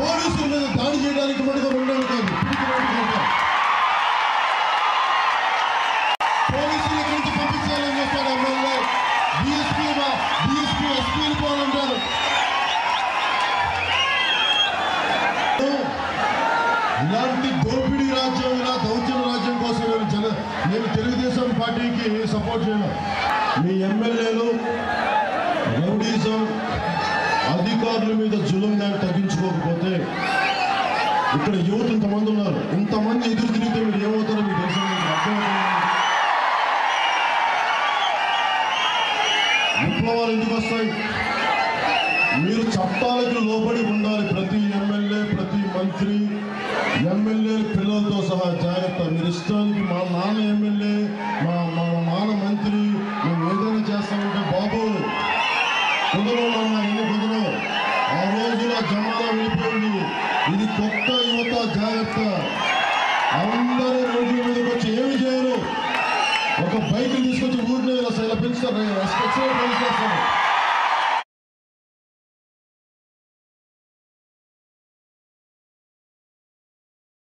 పోలీసుల మీద దాడి చేయడానికి మటుకు రెండేళ్ళు కాదు పిడికిలోని కొడతాం. పోలీసులు ఇక్కడి నుంచి పంపించాలని చేస్తాడు ఎమ్మెల్యే డిఎస్పీ డిఎస్పీ ఎస్పీలు పోవాలంటారు ఇలాంటి దోపిడీ రాజ్యం ఇలా దౌర్జన్య రాజ్యం కోసం నేను జన నేను తెలుగుదేశం పార్టీకి సపోర్ట్ చేయను మీ ఎమ్మెల్యేలు రౌడీజం అధికారుల మీద జులంగా తగ్గించుకోకపోతే ఇక్కడ యువత ఇంతమంది ఉన్నారు ఇంతమంది ఎదురు తిరిగితే మీరు ఏమవుతారో మీకు తెలుసు మీకు అర్థమవుతుందా? విప్లవాలు ఎందుకు వస్తాయి మీరు చట్టాలకు లోబడి ఉండాలి ప్రతి ఎమ్మెల్యే ప్రతి మంత్రి ఎమ్మెల్యే పిల్లలతో సహా జాగ్రత్త మీరు ఇష్టానికి మా నాన్న ఎమ్మెల్యే